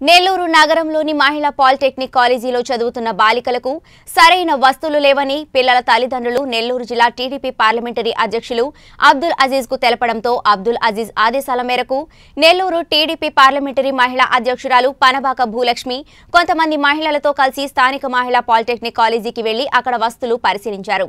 నెల్లూరు నగరంలోని మహిళా పాలిటెక్నిక్ కాలేజీలో చదువుతున్న బాలికలకు సరైన వస్తువులు లేవని పిల్లల తల్లిదండ్రులు నెల్లూరు జిల్లా టీడీపీ పార్లమెంటరీ అధ్యక్షులు అబ్దుల్ అజీజ్ కు తెలపడంతో అబ్దుల్ అజీజ్ ఆదేశాల మేరకు నెల్లూరు టీడీపీ పార్లమెంటరీ మహిళా అధ్యక్షురాలు పనబాక భూలక్ష్మి కొంతమంది మహిళలతో కలిసి స్థానిక మహిళా పాలిటెక్నిక్ కాలేజీకి వెళ్లి అక్కడ వస్తువులు పరిశీలించారు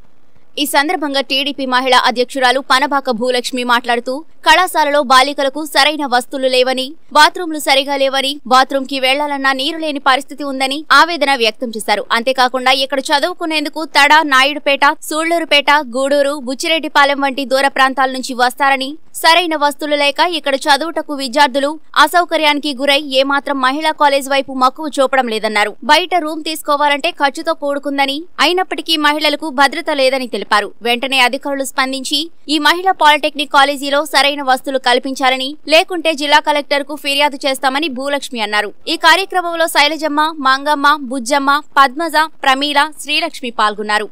ఈ సందర్భంగా టీడీపీ మహిళా అధ్యక్షురాలు పనబాక భూలక్ష్మి మాట్లాడుతూ కళాశాలలో బాలికలకు సరైన వస్తువులు లేవని బాత్రూంలు సరిగా లేవని బాత్రూం కి వెళ్లాలన్నా నీరు లేని పరిస్థితి ఉందని ఆవేదన వ్యక్తం చేశారు అంతేకాకుండా ఇక్కడ చదువుకునేందుకు తడ నాయుడుపేట సూళ్లూరుపేట గూడూరు బుచ్చిరెడ్డిపాలెం వంటి దూర ప్రాంతాల నుంచి వస్తారని సరైన వస్తువులు లేక ఇక్కడ చదువుటకు విద్యార్థులు అసౌకర్యానికి గురై ఏమాత్రం మహిళా కాలేజ్ వైపు మక్కువ చూపడం లేదన్నారు బయట రూమ్ తీసుకోవాలంటే ఖర్చుతో కూడుకుందని అయినప్పటికీ మహిళలకు భద్రత లేదని తెలిపారు వెంటనే అధికారులు స్పందించి ఈ మహిళా పాలిటెక్నిక్ కాలేజీలో సరైన వస్తువులు కల్పించాలని లేకుంటే జిల్లా కలెక్టర్ కు ఫిర్యాదు చేస్తామని భూలక్ష్మి అన్నారు ఈ కార్యక్రమంలో శైలజమ్మ మంగమ్మ బుజ్జమ్మ పద్మజ ప్రమీల శ్రీలక్ష్మి పాల్గొన్నారు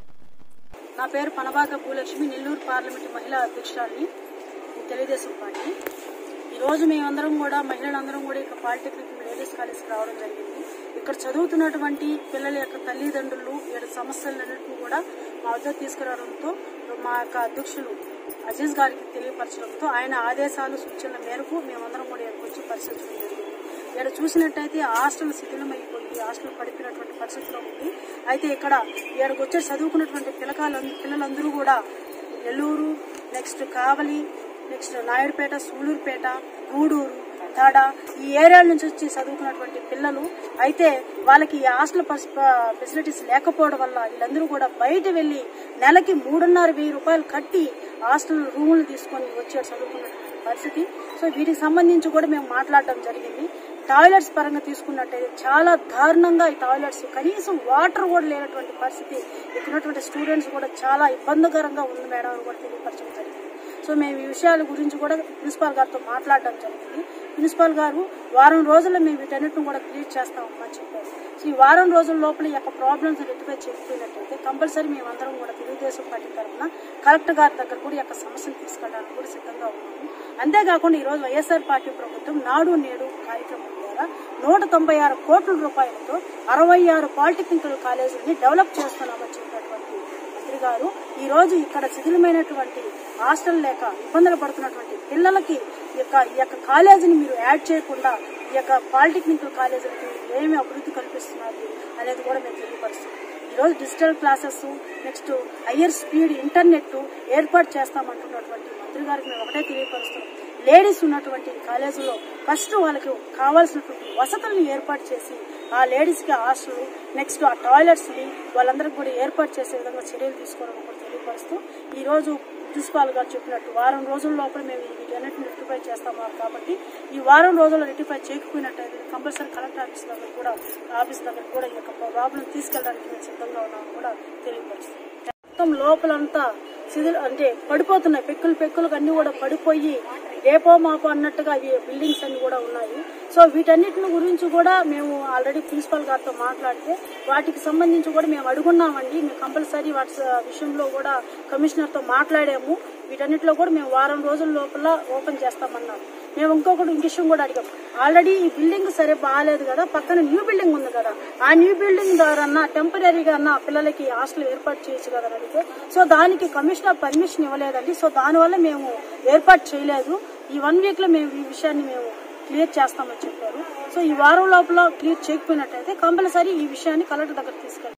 నా పేరు పనబాక భూలక్ష్మి నెల్లూరు పార్లమెంటు మహిళా అధ్యక్షురాలిని ఈ తెలుగుదేశం పార్టీ ఈరోజు మేమందరం కూడా మహిళలందరం కూడా ఇక్కడ పాలిటెక్నిక్ లేడీస్ కాలేజ్కి రావడం జరిగింది ఇక్కడ చదువుతున్నటువంటి పిల్లల యొక్క తల్లిదండ్రులు ఇక్కడ సమస్యలన్నింటినీ కూడా మా వద్ద తీసుకురావడంతో మా యొక్క అధ్యక్షులు అజీజ్ గారికి తెలియపరచడంతో ఆయన ఆదేశాలు సూచనల మేరకు మేమందరం కూడా ఇక్కడికి వచ్చి పరిశీలించడం జరిగింది ఇక్కడ చూసినట్టయితే హాస్టల్ శిథిలమైపోయి హాస్టల్ పడిపోయినటువంటి పరిస్థితిలో ఉంది అయితే ఇక్కడ ఇక్కడికి వచ్చి చదువుకున్నటువంటి పిల్లకాల పిల్లలందరూ కూడా నెల్లూరు నెక్స్ట్ కావలి నెక్స్ట్ నాయుడుపేట సూలూరుపేట గూడూరు తాడ ఈ ఏరియాల నుంచి వచ్చి చదువుకున్నటువంటి పిల్లలు అయితే వాళ్ళకి ఈ హాస్టల్ ఫెసిలిటీస్ లేకపోవడం వల్ల వీళ్ళందరూ కూడా బయట వెళ్లి నెలకి మూడున్నర వెయ్యి రూపాయలు కట్టి హాస్టల్ రూములు తీసుకొని వచ్చి చదువుకున్నటువంటి పరిస్థితి సో వీటికి సంబంధించి కూడా మేము మాట్లాడడం జరిగింది టాయిలెట్స్ పరంగా తీసుకున్నట్టయితే చాలా దారుణంగా ఈ టాయిలెట్స్ కనీసం వాటర్ కూడా లేనటువంటి పరిస్థితి ఇక్కడ ఉన్నటువంటి స్టూడెంట్స్ కూడా చాలా ఇబ్బందికరంగా ఉంది మేడం అని కూడా తెలియపరచడం జరిగింది సో మేము ఈ విషయాల గురించి కూడా ప్రిన్సిపాల్ గారితో మాట్లాడడం జరిగింది ప్రిన్సిపాల్ గారు వారం రోజుల్లో మేము వీటన్నిటిని కూడా క్లియర్ చేస్తామని చెప్పారు సో ఈ వారం రోజుల లోపల ఈ యొక్క ప్రాబ్లమ్స్ రెక్టిఫై చేయకపోయినట్టయితే కంపల్సరీ మేమందరం కూడా తెలుగుదేశం పార్టీ తరఫున కలెక్టర్ గారి దగ్గర కూడా ఈ యొక్క సమస్యను తీసుకెళ్ళడానికి కూడా సిద్ధంగా ఉన్నాము అంతేకాకుండా ఈ రోజు వైఎస్ఆర్ పార్టీ ప్రభుత్వం నాడు నేడు కార్యక్రమం ద్వారా నూట తొంభై ఆరు కోట్ల రూపాయలతో అరవై ఆరు పాలిటెక్నికల్ కాలేజీని డెవలప్ చేస్తున్నామని చెప్పినటువంటి మంత్రి గారు ఈ రోజు ఇక్కడ శిథిలమైనటువంటి హాస్టల్ లేక ఇబ్బందులు పడుతున్నటువంటి పిల్లలకి ఈ యొక్క ఈ యొక్క కాలేజీని మీరు యాడ్ చేయకుండా ఈ యొక్క పాలిటెక్నికల్ కాలేజీలకి ఏమి అభివృద్ధి కల్పిస్తున్నారు అనేది కూడా మేము తెలియపరుస్తున్నాం ఈ రోజు digital classes next higher speed internet ఏర్పాటు చేస్తామంటున్నటువంటి మంత్రి గారికి మేము ఒకటే తెలియపరుస్తున్నాం లేడీస్ ఉన్నటువంటి కాలేజీలో ఫస్ట్ వాళ్ళకి కావాల్సినటువంటి వసతులను ఏర్పాటు చేసి ఆ లేడీస్ కి హాస్టల్ నెక్స్ట్ ఆ టాయిలెట్స్ ని వాళ్ళందరికీ కూడా ఏర్పాటు చేసే విధంగా చర్యలు తీసుకోవడం కూడా తెలియపరుస్తూ ఈ రోజు ప్రిన్సిపాల్ గారు చెప్పినట్టు వారం రోజుల లోపల మేము వీటన్నిటిని రెక్టిఫై చేస్తాము కాబట్టి ఈ వారం రోజుల్లో రెక్టిఫై చేయకపోయినట్టయితే కంపల్సరీ కలెక్టర్ ఆఫీస్ దగ్గర కూడా ఆఫీస్ దగ్గర కూడా ఈ యొక్క ప్రాబ్లం తీసుకెళ్ళడానికి మేము సిద్ధంగా ఉన్నామని కూడా తెలియపరుస్తాం మొత్తం లోపలంతా శిథిల అంటే పడిపోతున్నాయి పెక్కులు పెక్కులు అన్ని కూడా పడిపోయి రేపో మాపో అన్నట్టుగా ఈ బిల్డింగ్స్ అన్ని కూడా ఉన్నాయి సో వీటన్నిటిని గురించి కూడా మేము ఆల్రెడీ ప్రిన్సిపల్ గారితో మాట్లాడితే వాటికి సంబంధించి కూడా మేము అడుగున్నామండి మేము కంపల్సరీ వాటి స- విషయంలో కూడా కమిషనర్ తో మాట్లాడాము వీటన్నిటిలో కూడా మేము వారం రోజుల లోపల ఓపెన్ చేస్తామన్నాం మేము ఇంకొకటి ఇంక విషయం కూడా అడిగాం ఆల్రెడీ ఈ బిల్డింగ్ సరే బాగాలేదు కదా పక్కన న్యూ బిల్డింగ్ ఉంది కదా ఆ న్యూ బిల్డింగ్ ద్వారా అన్న టెంపరీగా అన్న పిల్లలకి హాస్టల్ ఏర్పాటు చేయొచ్చు కదా అని అడిగితే సో దానికి కమిషనర్ పర్మిషన్ ఇవ్వలేదండి సో దానివల్ల మేము ఏర్పాటు చేయలేదు ఈ వన్ వీక్ లో మేము ఈ విషయాన్ని మేము క్లియర్ చేస్తామని చెప్పారు సో ఈ వారం లోపల క్లియర్ చేయకపోయినట్టయితే కంపల్సరీ ఈ విషయాన్ని కలెక్టర్ దగ్గర తీసుకెళ్ళాలి